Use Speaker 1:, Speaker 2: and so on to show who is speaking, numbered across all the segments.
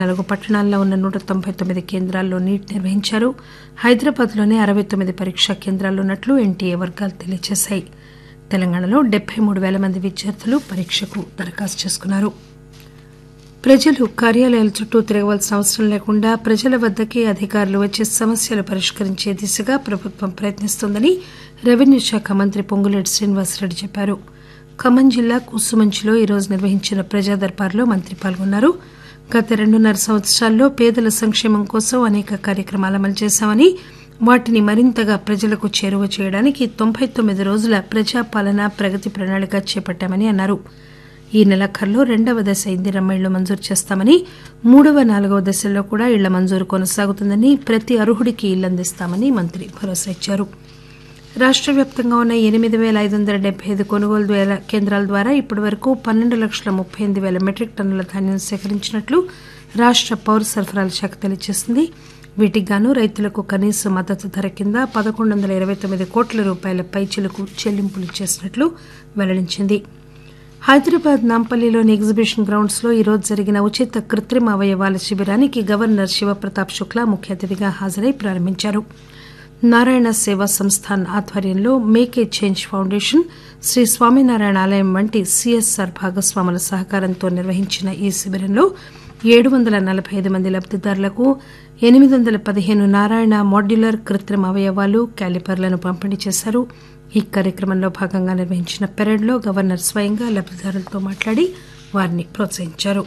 Speaker 1: నాలుగు పట్టణాల్లో ఉన్న నూట తొంభై తొమ్మిది కేంద్రాల్లో నీట్ నిర్వహించారు హైదరాబాద్లోనే అరవై తొమ్మిది పరీక్షా కేంద్రాలు ఉన్నట్లు ఎన్టీఏ వర్గాలు తెలియజేశాయి తెలంగాణలో డెబ్బై మూడు పేల మంది విద్యార్థులు పరీక్షకు దరఖాస్తు చేసుకున్నారు ప్రజలు కార్యాలయాల చుట్టూ తిరగవలసిన అవసరం లేకుండా ప్రజల వద్దకే అధికారులు వచ్చి సమస్యలు పరిష్కరించే దిశగా ప్రభుత్వం ప్రయత్నిస్తోందని రెవెన్యూ శాఖ మంత్రి పొంగులేటి శ్రీనివాసరెడ్డి చెప్పారు ఖమ్మం జిల్లా కుసుమంచిలో ఈరోజు నిర్వహించిన ప్రజా దర్బార్లో మంత్రి పాల్గొన్నారు గత రెండున్నర సంవత్సరాల్లో పేదల సంక్షేమం కోసం అనేక కార్యక్రమాలు అమలు చేశామని వాటిని మరింతగా ప్రజలకు చేరువ చేయడానికి తొంభై తొమ్మిది రోజుల ప్రజాపాలన ప్రగతి ప్రణాళిక చేపట్టామని అన్నారు ఈ నెలాఖరులో రెండవ దశ ఇందిరమ్మ ఇళ్లు మంజూరు చేస్తామని మూడవ నాలుగవ దశల్లో కూడా ఇళ్ల మంజూరు కొనసాగుతుందని ప్రతి అర్హుడికి ఇళ్లు అందిస్తామని మంత్రి భరోసా ఇచ్చారు రాష్ట వ్యాప్తంగా ఉన్న ఎనిమిది పేల ఐదు వందల డెబ్బై ఐదు కొనుగోలు వేల కేంద్రాల ద్వారా ఇప్పటి వరకు పన్నెండు లక్షల ముప్పై ఎనిమిది పేల మెట్రిక్ టన్నుల ధాన్యం సేకరించినట్లు రాష్ట పౌర సరఫరాల శాఖ తెలియజేసింది వీటికి గాను రైతులకు కనీస మద్దతు ధర కింద పదకొండు వందల ఇరవై తొమ్మిది కోట్ల రూపాయల పైచిలకు చెల్లింపులు చేసినట్లు వెల్లడించింది హైదరాబాద్ నాంపల్లిలోని ఎగ్జిబిషన్ గ్రౌండ్స్ లో ఈరోజు జరిగిన ఉచిత కృత్రిమ అవయవాల శిబిరానికి గవర్నర్ శివప్రతాప్ శుక్లా ముఖ్య అతిథిగా హాజరై ప్రారంభించారు నారాయణ సేవా సంస్థాన్ ఆధ్వర్యంలో make a change foundation Shri Swaminarayan ఆలయం వంటి సిఎస్ఆర్ భాగస్వాముల సహకారంతో నిర్వహించిన ఈ శిబిరంలో ఏడు వందల నలబై ఐదు మంది లబ్దిదారులకు ఎనిమిది వందల పదిహేను నారాయణ మాడ్యులర్ కృత్రిమ అవయవాలు క్యాలిపర్లను పంపిణీ చేశారు ఈ కార్యక్రమంలో భాగంగా నిర్వహించిన పెరేడ్లో గవర్నర్ స్వయంగా లబ్దిదారులతో మాట్లాడి వారిని ప్రోత్సహించారు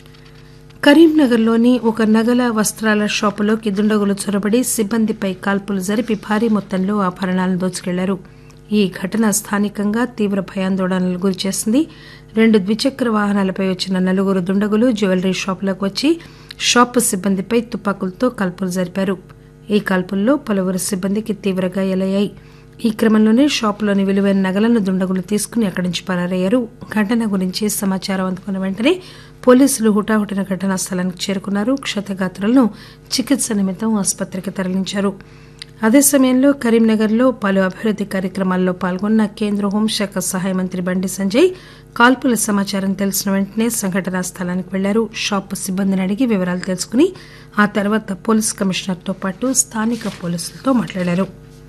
Speaker 1: కరీంనగర్లోని ఒక నగల వస్త్రాల షాపులోకి దుండగులు చొరబడి సిబ్బందిపై కాల్పులు జరిపి భారీ మొత్తంలో ఆభరణాలను దోచుకెళ్లారు ఈ ఘటన స్థానికంగా తీవ్ర భయాందోళనలకు గురిచేసింది రెండు ద్విచక్ర వాహనాలపై వచ్చిన నలుగురు దుండగులు జ్యువెలరీ షాపులకు వచ్చి షాపు సిబ్బందిపై తుపాకులతో కాల్పులు జరిపారు ఈ కాల్పుల్లో పలువురు సిబ్బందికి తీవ్ర గాయాలయ్యాయి ఈ క్రమంలోనే షాపులోని విలువైన నగలను దుండగులు తీసుకుని అక్కడి నుంచి పరారయ్యారు ఘటన గురించి సమాచారం అందుకున్న వెంటనే పోలీసులు హుటాహుటిన ఘటనా స్థలానికి చేరుకున్నారు క్షతగాత్రులను చికిత్స నిమిత్తం ఆసుపత్రికి తరలించారు అదే సమయంలో కరీంనగర్లో పలు అభివృద్ది కార్యక్రమాల్లో పాల్గొన్న కేంద్ర హోంశాఖ సహాయ మంత్రి బండి సంజయ్ కాల్పుల సమాచారం తెలిసిన వెంటనే సంఘటనా స్థలానికి వెళ్లారు షాపు సిబ్బందిని అడిగి వివరాలు తెలుసుకుని ఆ తర్వాత పోలీస్ కమిషనర్తో పాటు స్థానిక పోలీసులతో మాట్లాడారు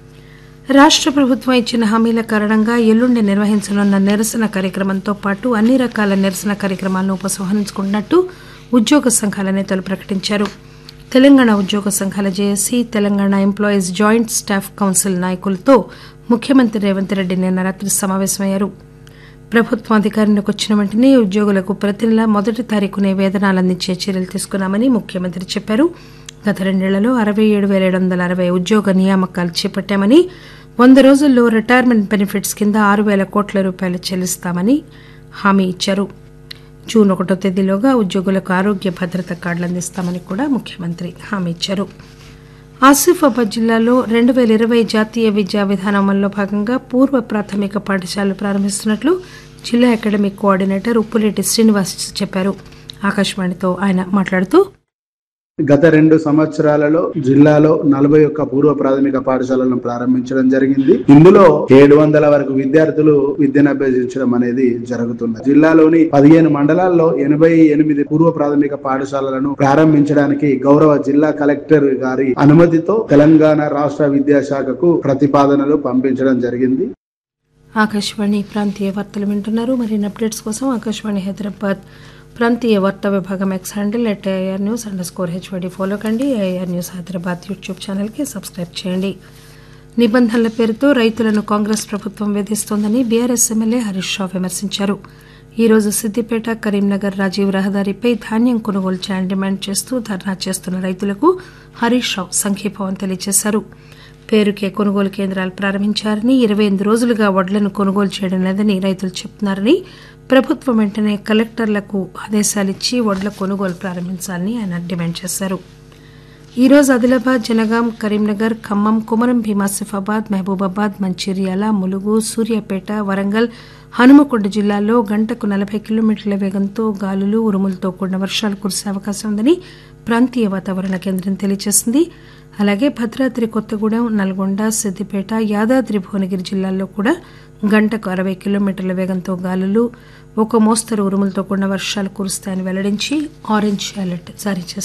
Speaker 1: రాష్ట ప్రభుత్వం ఇచ్చిన హామీల కారణంగా ఎల్లుండి నిర్వహించనున్న నిరసన కార్యక్రమంతో పాటు అన్ని రకాల నిరసన కార్యక్రమాలను ఉపసంహరించుకున్నట్టు ఉద్యోగ సంఘాల నేతలు ప్రకటించారు తెలంగాణ ఉద్యోగ సంఘాల JAC Telangana employees joint staff council నాయకులతో ముఖ్యమంత్రి రేవంత్ రెడ్డి నిన్న రాత్రి సమావేశమయ్యారు ప్రభుత్వం అధికారంలోకి వచ్చిన వెంటనే ఉద్యోగులకు ప్రతి నెల మొదటి తారీఖునే వేతనాలు అందించే చర్యలు తీసుకున్నామని ముఖ్యమంత్రి చెప్పారు గత రెండేళ్లలో అరవై ఏడు పేల ఏడు వందల అరవై ఉద్యోగ నియామకాలు చేపట్టామని వంద రోజుల్లో రిటైర్మెంట్ బెనిఫిట్స్ కింద ఆరు పేల కోట్ల రూపాయలు చెల్లిస్తామని హామీ ఇచ్చారు జూన్ ఒకటో తేదీలోగా ఉద్యోగులకు ఆరోగ్య భద్రత కార్డులు అందిస్తామని కూడా ముఖ్యమంత్రి హామీ ఇచ్చారు ఆసిఫాబాద్ జిల్లాలో రెండు పేల ఇరవై జాతీయ విద్యా విధానం అమల్లో భాగంగా పూర్వ ప్రాథమిక పాఠశాలలు ప్రారంభిస్తున్నట్లు జిల్లా అకాడమిక్ కోఆర్డినేటర్ ఉప్పులేటి శ్రీనివాస్ చెప్పారు ఆకాశవాణితో ఆయన మాట్లాడుతూ
Speaker 2: గత రెండు సంవత్సరాలలో జిల్లాలో నలభై ఒక్క పూర్వ ప్రాథమిక పాఠశాలను ప్రారంభించడం జరిగింది ఇందులో ఏడు వందల వరకు విద్యార్థులు విద్యను అభ్యసించడం అనేది జరుగుతుంది జిల్లాలోని పదిహేను మండలాల్లో ఎనభై ఎనిమిది పూర్వ ప్రాథమిక పాఠశాలలను ప్రారంభించడానికి గౌరవ జిల్లా కలెక్టర్ గారి అనుమతితో తెలంగాణ రాష్ట్ర విద్యాశాఖకు ప్రతిపాదనలు పంపించడం జరిగింది
Speaker 1: ఆకాశవాణి ప్రాంతీయ వార్తలు వింటున్నారు మరిన్ని అప్డేట్స్ కోసం ఆకాశవాణి హైదరాబాద్ ప్రాంతీయ వార్తా విభాగం X handle at AR news under score హెచ్వడి follow కండి ఏఆర్ న్యూస్ హైదరాబాద్ యూట్యూబ్ ఛానల్కి సబ్స్క్రైబ్ చేయండి నిబంధనల పేరుతో రైతులను కాంగ్రెస్ ప్రభుత్వం వేధిస్తోందని బీఆర్ఎస్ ఎమ్మెల్యే హరీష్ రావు విమర్శించారు ఈ రోజు సిద్దిపేట కరీంనగర్ రాజీవ్ రహదారిపై ధాన్యం కొనుగోలు చేయాలని డిమాండ్ చేస్తూ ధర్నా చేస్తున్న రైతులకు హరీష్ రావు సంఘీభావం తెలియజేశారు పేరుకే కొనుగోలు కేంద్రాలు ప్రారంభించారని ఇరవై ఎనిమిది రోజులుగా వడ్లను కొనుగోలు చేయడం లేదని రైతులు చెబుతున్నారని ప్రభుత్వం వెంటనే కలెక్టర్లకు ఆదేశాలిచ్చి వడ్ల కొనుగోలు ప్రారంభించాలని ఆయన డిమాండ్ చేశారు ఈ రోజు ఆదిలాబాద్ జనగాం కరీంనగర్ ఖమ్మం కుమరం భీమాసిఫాబాద్ మహబూబాబాద్ మంచిర్యాల ములుగు సూర్యాపేట వరంగల్ హనుమకొండ జిల్లాల్లో గంటకు నలభై కిలోమీటర్ల వేగంతో గాలులు ఉరుములతో కూడిన వర్షాలు కురిసే అవకాశం ఉందని ప్రాంతీయ వాతావరణ కేంద్రం తెలియజేసింది అలాగే భద్రాద్రి కొత్తగూడెం నల్గొండ సిద్దిపేట యాదాద్రి భువనగిరి జిల్లాల్లో కూడా గంటకు అరవై కిలోమీటర్ల వేగంతో గాలులు ఒక మోస్తరు ఉరుములతో కూడిన వర్షాలు కురుస్తాయని వెల్లడించి ఆరెంజ్ అలర్ట్ జారీ చేశారు